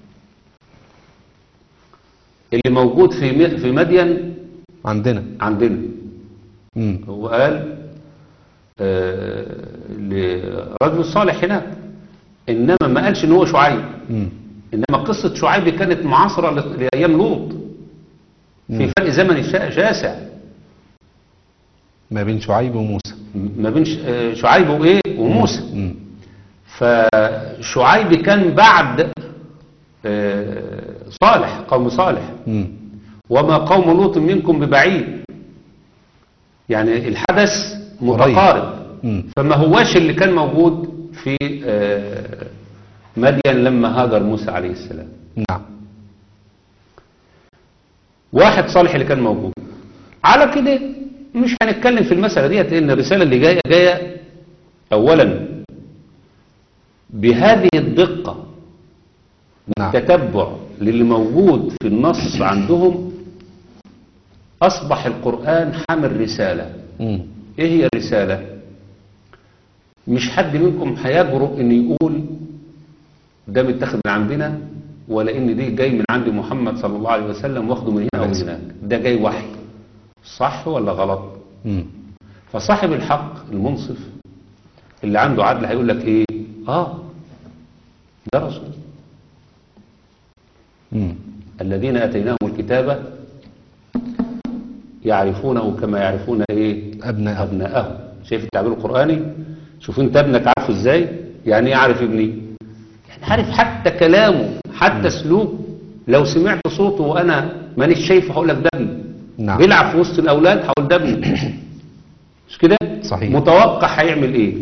اللي موجود في م- في مدين عندنا عندنا مم. هو قال آه، لرجل صالح هناك انما ما قالش ان هو شعيب مم. انما قصة شعيب كانت معاصرة ل- لايام لوط في مم. فرق زمني شا- شاسع ما بين شعيب وموسى ما بين ش- آه، شعيب وايه وموسى مم. فشعيب كان بعد آه، صالح قوم صالح مم. وما قوم لوط منكم ببعيد يعني الحدث متقارب مم. فما هواش اللي كان موجود في آه، مدين لما هاجر موسى عليه السلام نعم واحد صالح اللي كان موجود على كده مش هنتكلم في المسألة ديت لأن الرسالة اللي جاية جاية أولا بهذه الدقة نعم تتبع للي موجود في النص عندهم أصبح القرآن حامل رسالة مم. ايه هي الرسالة مش حد منكم هيجرؤ ان يقول ده متاخد من عندنا ولا ان دي جاي من عند محمد صلى الله عليه وسلم واخده من هنا او من هناك ده جاي وحي صح ولا غلط مم. فصاحب الحق المنصف اللي عنده عدل هيقول لك ايه اه ده رسول مم. الذين اتيناهم الكتاب يعرفونه كما يعرفون ايه أبناء أبناءه شايف التعبير القرآني شوف انت ابنك عارفه ازاي يعني ايه عارف ابني يعني عارف حتى كلامه حتى سلوكه لو سمعت صوته وانا مانيش شايفه هقول لك ده ابني نعم. بيلعب في وسط الاولاد هقول ده ابني مش كده صحيح. متوقع هيعمل ايه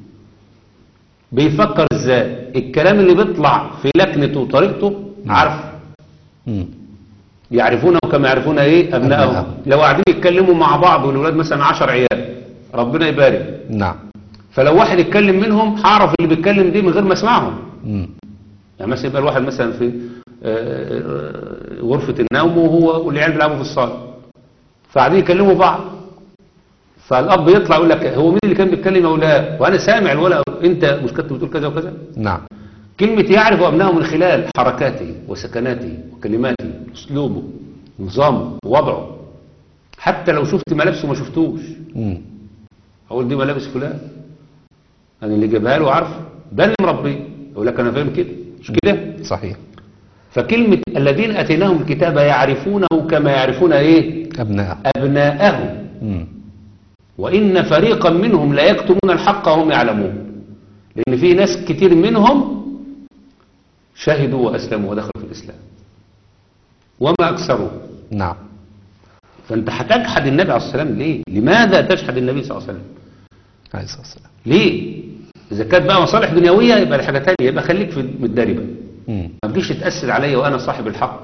بيفكر ازاي الكلام اللي بيطلع في لكنته وطريقته عارف مم. يعرفونه كما يعرفون ايه ابنائهم أبنائهم. لو قاعدين يتكلموا مع بعض والولاد مثلا 10 عيال ربنا يبارك نعم فلو واحد يتكلم منهم هعرف اللي بيتكلم دي من غير ما اسمعهم مم. يعني مثلا يبقى الواحد مثلا في آه، آه، غرفة النوم وهو والعيال بيلعبوا في الصالة فقاعدين يكلموا بعض فالاب يطلع يقول لك هو مين اللي كان بيتكلم يا اولاد وانا سامع الولد انت مش كنت بتقول كذا وكذا نعم كلمة يعرف أبنائه من خلال حركاته وسكناته وكلماته أسلوبه نظامه وضعه حتى لو شفت ملابسه ما شفتوش مم. أقول دي ملابس فلان أنا اللي جايبها له عارف ده اللي مربيه أقول لك أنا فاهم كده مش كده صحيح فكلمة الذين أتيناهم الكتاب يعرفونه كما يعرفون إيه أبناء أبناءهم مم. وإن فريقا منهم لا يكتمون الحق وهم يعلمون لأن في ناس كتير منهم شهدوا وأسلموا ودخلوا في الإسلام وما أكثروا نعم فأنت هتجحد النبي عليه الصلاة والسلام ليه لماذا تجحد النبي صلى الله عليه وسلم عليه الصلاة والسلام ليه إذا كانت بقى مصالح دنيوية يبقى دي حاجة تانية يبقى خليك في الداري بقى مم. ما تجيش تتأثر عليا وأنا صاحب الحق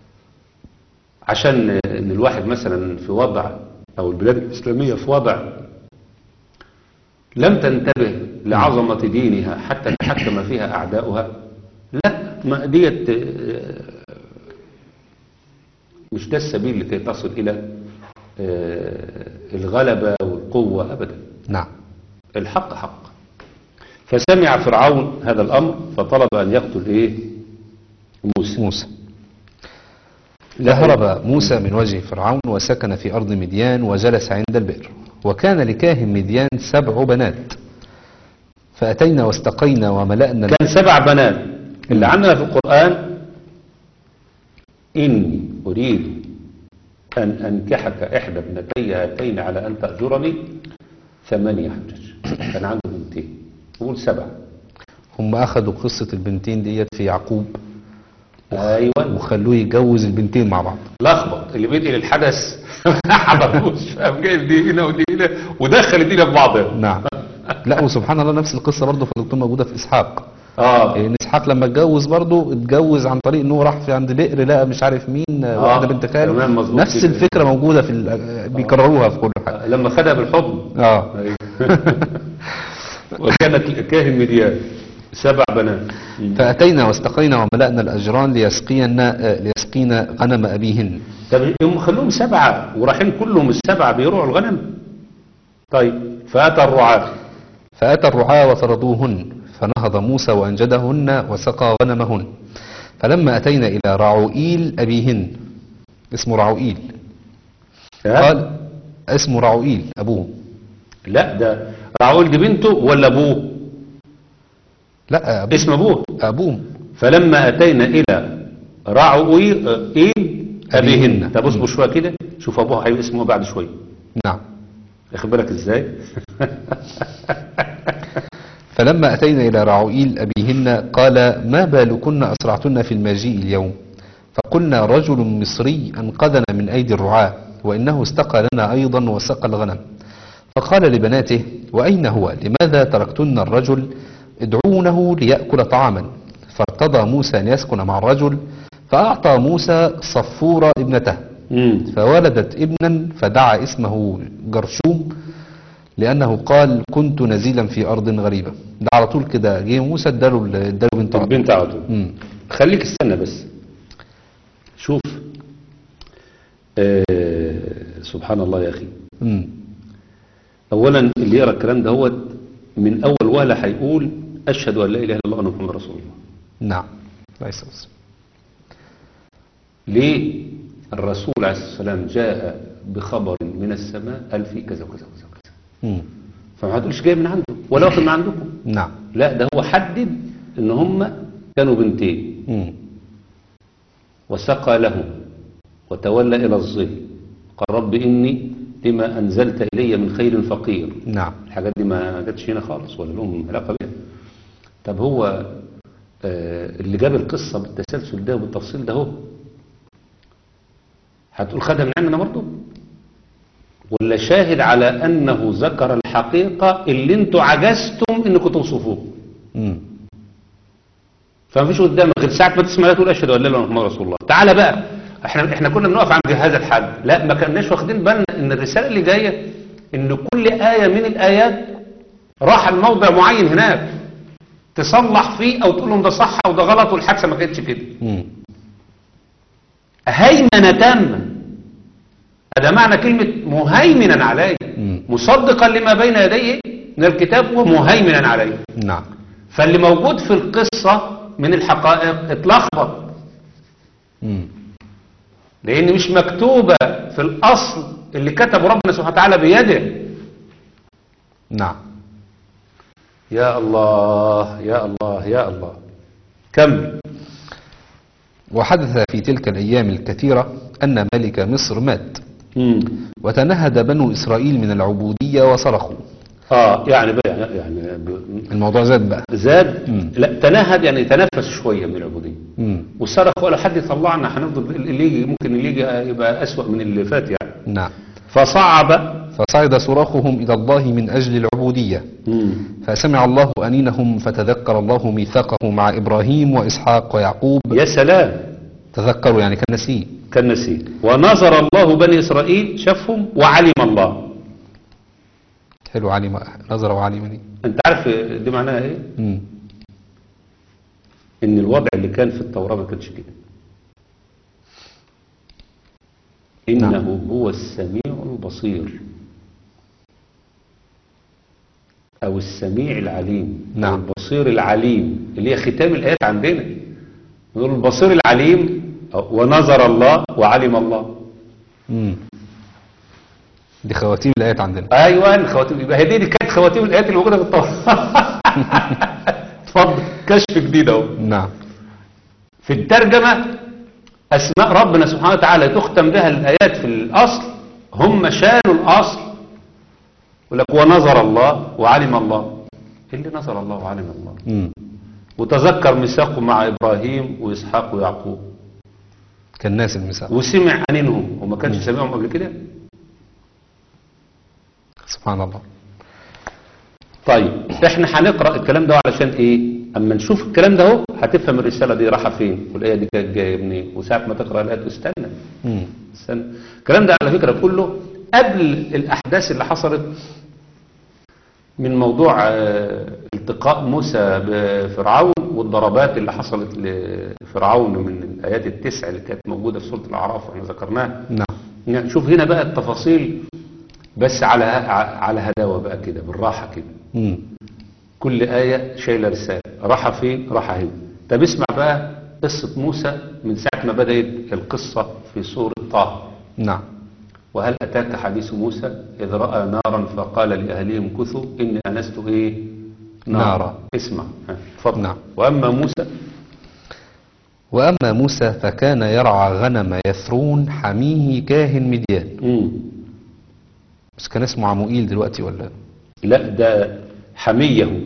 عشان إن الواحد مثلا في وضع أو البلاد الإسلامية في وضع لم تنتبه لعظمة دينها حتى تحكم فيها أعداؤها لا ما ديت آه، مش ده السبيل لكي تصل إلى آه، الغلبة والقوة أبدا نعم الحق حق فسمع فرعون هذا الأمر فطلب أن يقتل إيه موسى موسى فهرب موسى من وجه فرعون وسكن في أرض مديان وجلس عند البئر وكان لكاهن مديان سبع بنات فأتينا واستقينا وملأنا كان سبع بنات اللي عندنا في القرآن إني أريد أن أنكحك إحدى ابنتي هاتين على أن تأجرني ثمانية حجج كان عنده بنتين قول سبع هم أخذوا قصة البنتين ديت في يعقوب أيوة وخلوه يتجوز البنتين مع بعض لخبط اللي بينقل الحدث ما حضروش فاهم جايب دي هنا ودي هنا ودخل الدنيا في بعضها نعم لا وسبحان الله نفس القصة برضه في الدكتور موجودة في إسحاق اه ان اسحاق لما اتجوز برضه اتجوز عن طريق انه راح في عند بئر لقى مش عارف مين آه. واحده بنت خاله تمام، مظبوط نفس كده. الفكره موجوده في ال- بيكرروها في كل حاجه لما خدها بالحضن اه أيوة. وكانت كاهن مديان سبع بنات فاتينا واستقينا وملأنا الاجران ليسقينا آه، ليسقينا غنم ابيهن طب هم خلوهم سبعة ورايحين كلهم السبعة بيروعوا الغنم طيب فأتى الرعاة فاتى الرعاة وطردوهن فنهض موسى وانجدهن وسقى غنمهن فلما اتينا الى رعوئيل ابيهن اسمه رعوئيل ها؟ قال اسمه رعوئيل ابوه لا ده راعول دي بنته ولا أبوه لا أبوه, اسم أبوه أبوه. فلما أتينا إلى راعوئيل أبيهن أبيهن. طب اصبر شوية كده شوف أبوها هيبقى اسمه بعد شوية نعم واخد بالك إزاي فلما أتينا إلى رعوئيل أبيهن قال ما بالكن أسرعتن في المجيء اليوم فقلنا رجل مصري أنقذنا من أيدي الرعاة وإنه استقى لنا أيضا وسقى الغنم فقال لبناته وأين هو لماذا تركتن الرجل ادعونه ليأكل طعاما فارتضى موسى أن يسكن مع الرجل فأعطى موسى صفورة ابنته مم. فولدت ابنا فدعا اسمه جرشوم لأنه قال كنت نزيلا في أرض غريبة ده على طول كده جه موسى اداله ال- اداله بنت عطية. البنت على طول مم. خليك استنى بس شوف آه سبحان الله يا أخي مم. اولا اللي يقرا الكلام ده هو من اول وهله هيقول اشهد ان لا اله الا الله وان محمد رسول الله نعم الله يسلمك. ليه الرسول عليه الصلاه والسلام جاء بخبر من السماء قال في كذا وكذا وكذا وكذا مم. فما هتقولش جاي من عنده ولا واخد من عندكم نعم لا ده هو حدد ان هم كانوا بنتين مم. وسقى لهم وتولى الى الظل قال رب اني لما انزلت الي من خير فقير نعم الحاجات دي ما جاتش هنا خالص ولا لهم علاقه بيها طب هو آه، اللي جاب القصه بالتسلسل ده وبالتفصيل ده هو هتقول خدها من عندنا برضه ولا شاهد على انه ذكر الحقيقه اللي انتوا عجزتم انكم توصفوه مم. فما فيش قدامك غير ساعه ما تسمع لا تقول اشهد ان لا اله الا الله محمد رسول الله تعالى بقى احنا احنا كنا بنقف عند هذا الحد لا ما كناش واخدين بالنا ان الرساله اللي جايه ان كل ايه من الايات راح الموضع معين هناك تصلح فيه او تقول لهم ده صح او ده غلط والحادثه ما كانتش كده مم. هيمنه تامه هذا معنى كلمه مهيمنا عليه مم. مصدقا لما بين يديه من الكتاب ومهيمنا عليه نعم فاللي موجود في القصة من الحقائق اتلخبط مم. لأن مش مكتوبة في الأصل اللي كتبه ربنا سبحانه وتعالى بيده نعم يا الله يا الله يا الله كمل وحدث في تلك الأيام الكثيرة أن ملك مصر مات مم. وتنهد بنو إسرائيل من العبودية وصرخوا اه يعني بقى يعني ب- الموضوع زاد بقى زاد مم. لا تنهد يعني تنفس شوية من العبودية مم. وصرخ ولا حد يطلعنا هنفضل اللي يجي ممكن اللي يجي يبقى أسوأ من اللي فات يعني نعم فصعب فصعد صراخهم إلى الله من أجل العبودية مم. فسمع الله أنينهم فتذكر الله ميثاقه مع إبراهيم وإسحاق ويعقوب يا سلام تذكروا يعني كان نسيه كان نسيه ونظر الله بني إسرائيل شافهم وعلم الله حلو علم نظر وعلمني انت عارف دي معناها ايه مم. ان الوضع اللي كان في التوراة ما كانش كده انه نعم. هو السميع البصير او السميع العليم نعم. البصير العليم اللي هي ختام الآيات عندنا نقول البصير العليم ونظر الله وعلم الله مم. دي خواتيم الآيات عندنا ايوه خواتيم يبقى هي دي, دي كانت خواتيم الايات اللي موجوده في التوراة اتفضل كشف جديد اهو نعم في الترجمة أسماء ربنا سبحانه وتعالى تختم بها الآيات في الأصل هم شالوا الأصل يقول لك ونظر الله وعلم الله إيه اللي نظر الله وعلم الله مم. وتذكر ميثاقه مع إبراهيم وإسحاق ويعقوب كان ناس المساء وسمع عنهم وما كانش سمعهم قبل كده سبحان الله طيب احنا هنقرأ الكلام ده علشان ايه اما نشوف الكلام ده اهو هتفهم الرسالة دي رايحة فين والآية دي كانت جاية منين وساعة ما تقرأ الآية تستنى مم. استنى الكلام ده على فكرة كله قبل الأحداث اللي حصلت من موضوع آه، التقاء موسى بفرعون والضربات اللي حصلت لفرعون من الآيات التسع اللي كانت موجودة في سورة الأعراف واحنا ذكرناها نعم يعني نشوف هنا بقى التفاصيل بس على على هداوة بقى كده بالراحة كده مم. كل آية شايلة رسالة راحة فين راحة هنا طب اسمع بقى قصة موسى من ساعة ما بدأت القصة في سورة طه نعم وهل أتاك حديث موسى إذ رأى نارا فقال لأهلهم كثوا إني أنست إيه نارا. اسمع ها، اتفضل نعم. وأما موسى وأما موسى فكان يرعى غنم يثرون حميه كاهن مديان مم. بس كان اسمه عموئيل دلوقتي ولا لا ده حميه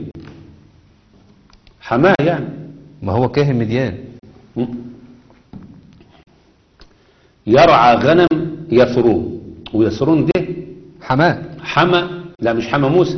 حماه يعني ما هو كاهن مديان مم. يرعى غنم يثرون ويثرون ده حماه حمى لا مش حمى موسى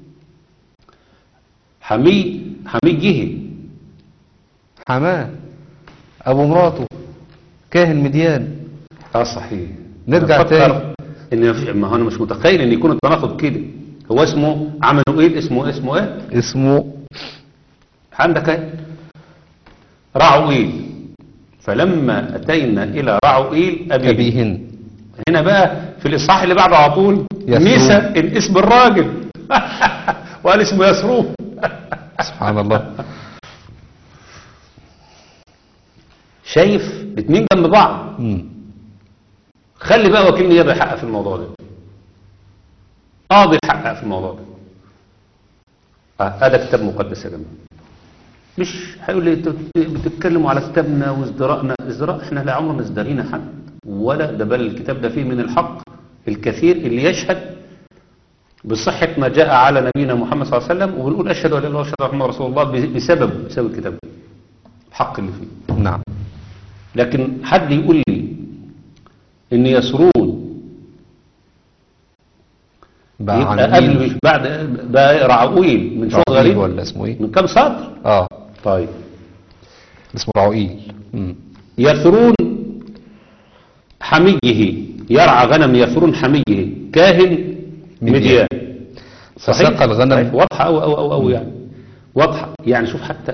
حمي حمي جهل حماه أبو مراته كاهن مديان اه صحيح نرجع أنا بفكر تاني. ان مفيش- ما هو انا مش متخيل ان يكون التناقض كده هو اسمه عمنوئيل اسمه اسمه ايه اسمه عندك ايه رعوئيل فلما اتينا الى رعوئيل ابيه أبيهن هنا بقى في الاصحاح اللي بعده على طول يثروب. ميسى الاسم الراجل وقال اسمه يسروب سبحان الله شايف اتنين جنب بعض مم. خلي بقى وكيل نيابه يحقق في الموضوع ده قاضي يحقق في الموضوع ده آه، هذا كتاب مقدس يا جماعه مش هيقول لي انتوا بتتكلموا على كتابنا وازدراءنا ازدراء احنا لا عمرنا ازدرينا حد ولا ده بل الكتاب ده فيه من الحق الكثير اللي يشهد بصحة ما جاء على نبينا محمد صلى الله عليه وسلم وبنقول أشهد أن لا إله إلا الله وأشهد أن محمد رسول الله بسبب بسبب الكتاب ده الحق اللي فيه نعم لكن حد يقول لي ان يسرون بقى يبقى عن قبل مين؟ مش بعد بقى رعويل من شو رعويل غريب ولا اسمه ايه من كم سطر اه طيب اسمه رعويل مم. يثرون حميه يرعى غنم يثرون حميه كاهن مديان. مديان فسقى الغنم صحيح. واضحة أو أو أو أو يعني واضحة يعني شوف حتى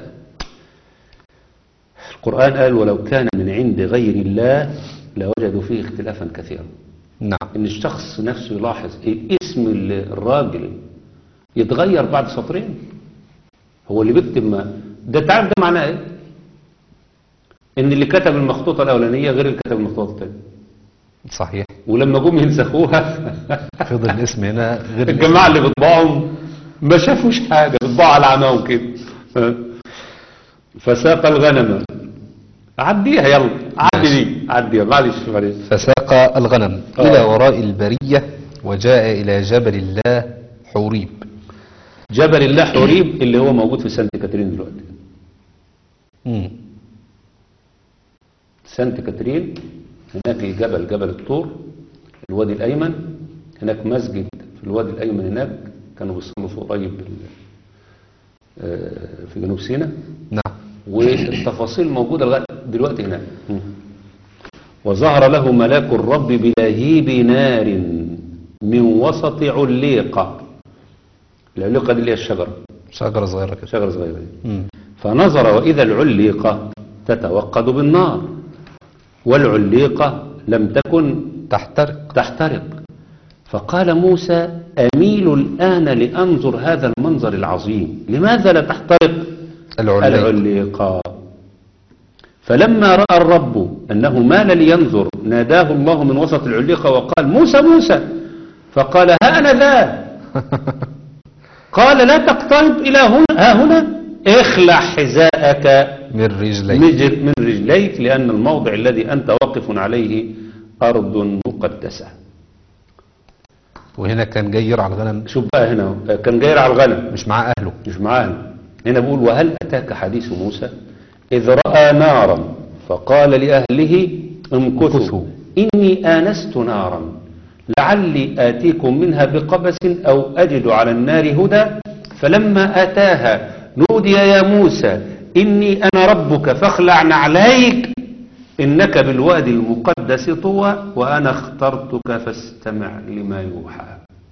القرآن قال ولو كان من عند غير الله لوجدوا فيه اختلافا كثيرا نعم ان الشخص نفسه يلاحظ إيه اسم الراجل يتغير بعد سطرين هو اللي بيكتب ما ده تعرف ده معناه ايه ان اللي كتب المخطوطه الاولانيه غير اللي كتب المخطوطه الثانيه صحيح ولما جم ينسخوها فضل الاسم هنا غير الجماعه اللي بيطبعهم ما شافوش حاجه بيطبعوا على عماهم كده ها. فساق الغنم عديها يلا عدي دي عدي يلا معلش معلش فساق الغنم آه. إلى وراء البرية وجاء إلى جبل الله حوريب جبل الله حوريب اللي هو موجود في سانت كاترين دلوقتي مم. سانت كاترين هناك الجبل جبل الطور الوادي الأيمن هناك مسجد في الوادي الأيمن هناك كانوا بيصلوا فيه قريب بال- آه، في جنوب سيناء نعم والتفاصيل موجودة لغاية دلوقتي هناك وظهر له ملاك الرب بلهيب نار من وسط عليقة العليقة دي اللي هي الشجرة شجرة صغيرة كده شجرة صغيرة دي. مم. فنظر وإذا العليقة تتوقد بالنار والعليقة لم تكن تحترق تحترق فقال موسى أميل الآن لأنظر هذا المنظر العظيم لماذا لا تحترق العلي العليقة فلما رأى الرب أنه مال لينظر ناداه الله من وسط العليقة وقال موسى موسى فقال ها أنا ذا قال لا تقترب إلى هنا ها هنا اخلع حذاءك من رجلي مجر- من رجليك لأن الموضع الذي أنت واقف عليه أرض مقدسة وهنا كان جاي يرعى الغنم شوف بقى هنا كان جاير على الغنم مش مع أهله مش معاه هنا بيقول وهل أتاك حديث موسى إذ رأى نارا فقال لأهله امكثوا امكثوا. إني آنست نارا لعلي آتيكم منها بقبس أو أجد على النار هدى فلما أتاها نودي يا موسى إني أنا ربك فاخلع نعليك إنك بالوادي المقدس طوى وأنا اخترتك فاستمع لما يوحى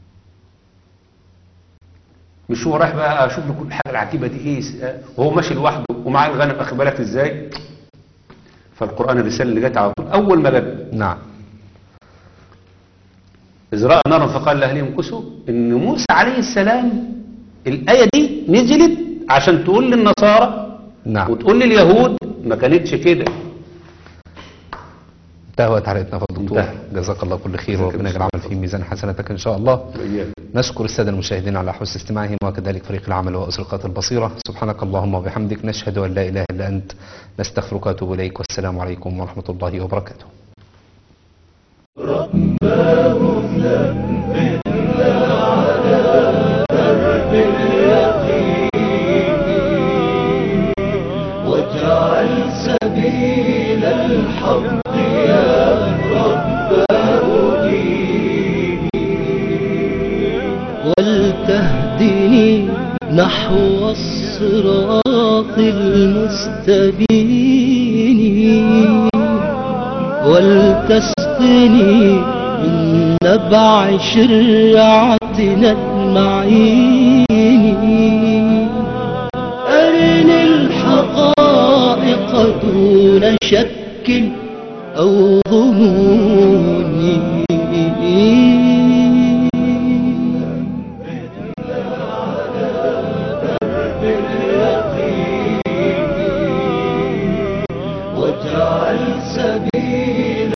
مش هو رايح بقى اشوف له كل الحاجه العجيبه دي ايه وهو ماشي لوحده ومعاه الغنم اخد بالك ازاي فالقران الرساله اللي جت على طول اول ما جت نعم إذ رأى نارا فقال لأهلهم امكثوا إن موسى عليه السلام الآية دي نزلت عشان تقول للنصارى نعم وتقول لليهود ما كانتش كده انتهى وقت حلقتنا يا الدكتور انتهى. جزاك الله كل خير جزاك وربنا الله يجعل العمل في ميزان حسناتك ان شاء الله وإياك. نشكر السادة المشاهدين على حسن استماعهم وكذلك فريق العمل وأسرقات البصيرة سبحانك اللهم وبحمدك نشهد أن لا إله إلا أنت نستغفرك ونتوب إليك والسلام عليكم ورحمة الله وبركاته واجعل سبيل الحق يا رب هديني ولتهدني نحو الصراط المستبين ولتسقني من نبع شرعتنا المعين أرني الحقائق دون شك أو